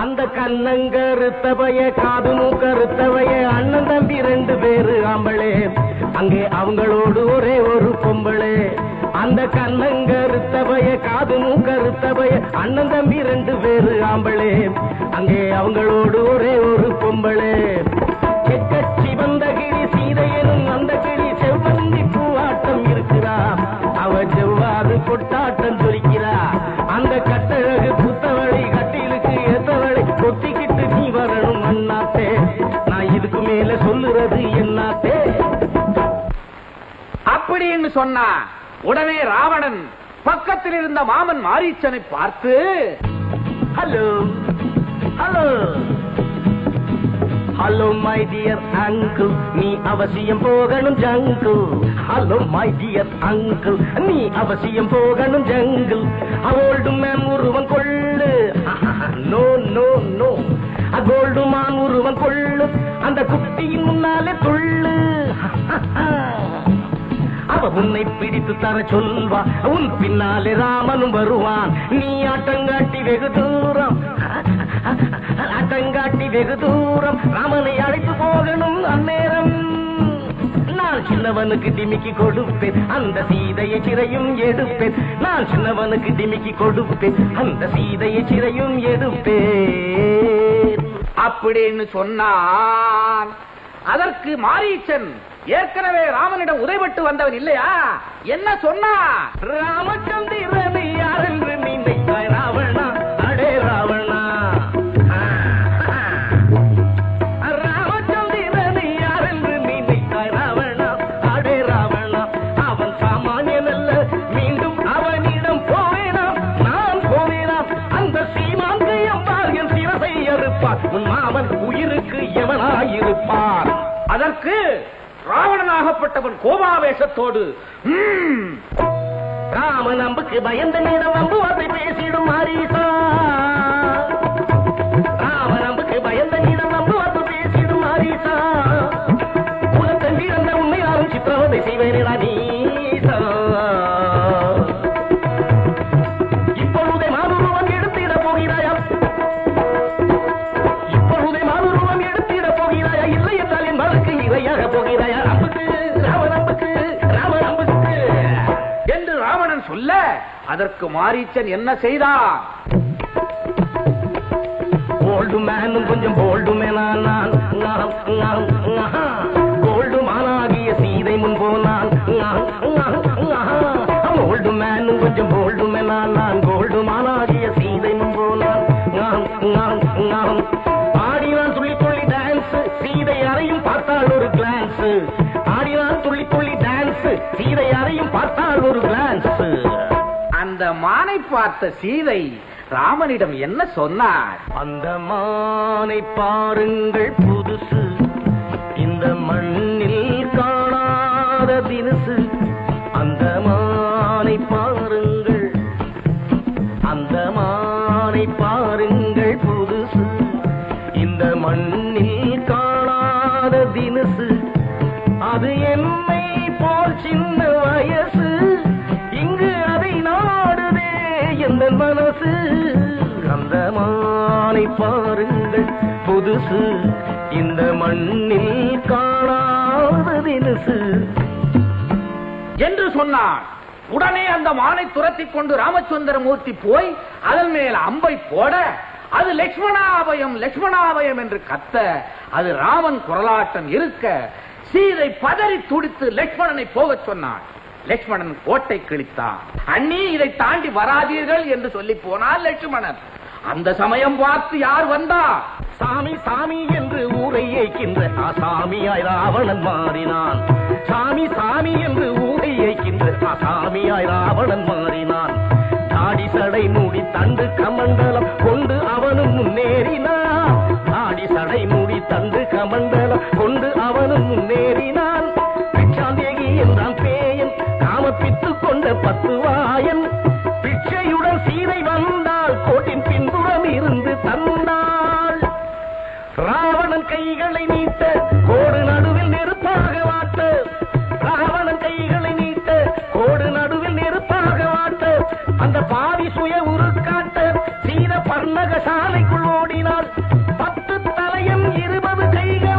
அந்த கண்ணங்கருத்தவைய காதுமு கருத்தவைய அண்ணன் தம்பி ரெண்டு பேரு ஆம்பளே அங்கே அவங்களோடு ஒரே ஒரு பொம்பளே அந்த கண்ணங்கருத்தவைய காதுமு கருத்தவைய அண்ணன் தம்பி ரெண்டு பேரு ஆம்பளே அங்கே அவங்களோடு ஒரே ஒரு பொம்பளே செக்க சிவந்த கிளி சீதையனும் அந்த கிளி செவ்வந்தி பூவாட்டம் இருக்கிறா அவ செவ்வாது கொட்டாட்டம் சொல்லிக்கிறா அந்த கட்டழகு புத்தவழி கட்டிலுக்கு ஏத்தவழி கொத்திக்கிட்டு நீ வரணும் அண்ணாத்தே நான் இதுக்கு மேல சொல்லுறது என்னாத்தே அப்படின்னு சொன்னா உடனே ராவணன் பக்கத்தில் இருந்த மாமன் மாரீச்சனை பார்த்து hello hello hello my dear uncle நீ அவசியம் போகணும் jungle hello my dear uncle நீ அவசியம் போகணும் ஜங்கிள் அவோல்டு மேன் உருவம் கொள்ளு நோ நோ நோ அகோல்டு மான் உருவம் கொள்ளு அந்த குட்டியின் முன்னாலே துள்ளு அவ உன்னை பிடித்து தர சொல்வா உன் பின்னாலே ராமனும் வருவான் நீ ஆட்டங்காட்டி வெகு தூரம் ஆட்டங்காட்டி வெகு தூரம் ராமனை அழைத்து போகணும் அந்நேரம் நான் சின்னவனுக்கு டிமிக்கி கொடுப்பேன் அந்த சீதையை சிறையும் எடுப்பேன் நான் சின்னவனுக்கு டிமிக்கி கொடுப்பேன் அந்த சீதையை சிறையும் எடுப்பேன் அப்படின்னு சொன்னான் அதற்கு மாரீச்சன் ஏற்கனவே ராமனிடம் உதைபட்டு வந்தவன் இல்லையா என்ன சொன்னா ராமச்சந்திரனை யார் என்று நினைத்தாய் ராவணா அடே ராவணா ராமச்சந்திரனை யார் என்று நினைத்தாய் ராவணா அடே ராவணா அவன் சாமானியன் அல்ல மீண்டும் அவனிடம் போவேனா நான் போவேனா அந்த சீமாந்தையம் என் சிரசை அறுப்பார் உன் மாமன் உயிருக்கு எவனாயிருப்பார் அதற்கு ராவணனாகப்பட்டவன் கோபாவேசத்தோடு "ம்ம், ராமன் அம்புக்கு பயந்த நேரம் அம்பு அதை பேசிடும் மாரீசா ராமன் அம்புக்கு பயந்த நேரம் அம்பு அதை பேசிடும் மாரீசா உலகத்தில் பிறந்த உண்மை யாரும் சித்திரவதை செய்வேனடா நீசா இப்பொழுதே மானுருவம் எடுத்திட போகிறாயா இப்பொழுதே மானுருவம் எடுத்திட போகிறாயா இல்லை என்றால் என் மகளுக்கு இரையாக போகிறாயா அம்புக்கு ராமன் அம்புக்கு ராமன் அம்புக்கு என்று ராவணன் சொல்ல அதற்கு மாரீச்சன் என்ன செய்தான் கோல்டு மேனும் கொஞ்சம் போல்டு மேனான் நான் நான், நான், நான். கோல்டு மானாகிய சீதை முன் போனான் நான், நான், நான். கோல்டு மேனும் கொஞ்சம் போல்டு மேனான் நான் கோல்டு மானாகிய சீதை முன் போனான் நான், நான், நான். ஆடினான் துள்ளி துள்ளி டான்ஸ் சீதை அறையும் பார்த்தாள் ஒரு கிளான்ஸ் ஆடினான் துள்ளி துள்ளி டான்ஸ் சீதை அறையும் பார்த்தாள் ஒரு கிளான்ஸ் அந்த மானை பார்த்த சீதை ராமனிடம் என்ன சொன்னார் அந்த மானை பாருங்கள் புதுசு இந்த மண்ணில் காணாத தினுசு அந்த மானை பாருங்கள் அந்த மானை பாருங்கள் புதுசு இந்த மண்ணில் காணாத தினுசு அது என்னை போல் சின்ன வயசு இங்கு அதை நாடுதே எந்த மனசு அந்த மானை பாருங்கள் புதுசு இந்த மண்ணில் காணாத தினுசு என்று சொன்னான் உடனே அந்த மானை துரத்திக் கொண்டு ராமச்சந்திரமூர்த்தி போய் அதன் மேல் அம்பை போட அது லட்சுமணாபயம் லட்சுமணாபயம் என்று கத்த அது ராமன் குரலாட்டம் இருக்க சீதை பதறி துடித்து லட்சுமணனை போகச் சொன்னான் லட்சுமணன் கோட்டை கிழித்தான் அண்ணி இதை தாண்டி வராதீர்கள் என்று சொல்லி போனான் லட்சுமணன் அந்த சமயம் பார்த்து யார் வந்தா சாமி சாமி என்று ஊரை ஏய்க்கின்ற ஆசாமியாய் ராவணன் மாறினான் சாமி சாமி என்று ஊரை ஏய்க்கின்ற ஆசாமியாய் ராவணன் மாறினான் தாடி சடை மூடி தண்டு கமண்டலம் கொண்டு அவனும் முன்னேறினான் தாடி சடை மூடி தண்டு கமண்டலம் கொண்டு அவனும் முன்னேறினான் பிச்சாந்தேகி என்றான் பேயன் காமப்பித்து கொண்ட பத்து வாயன் பிச்சையுடன் சீதை வந்தாள் கோட்டின் பின்புறம் இருந்து தந்தாள் ராவணன் கைகளை நீட்ட கோடு நடுவில் நெருப்பாக வாட்ட ராவணன் கைகளை நீட்ட கோடு நடுவில் நெருப்பாக வாட்ட அந்த பாவி சுய உருக்காட்ட சீத பர பர்ணக சாலைக்குள் ஓடினாள் பத்து தலையும் இருபது கைகள்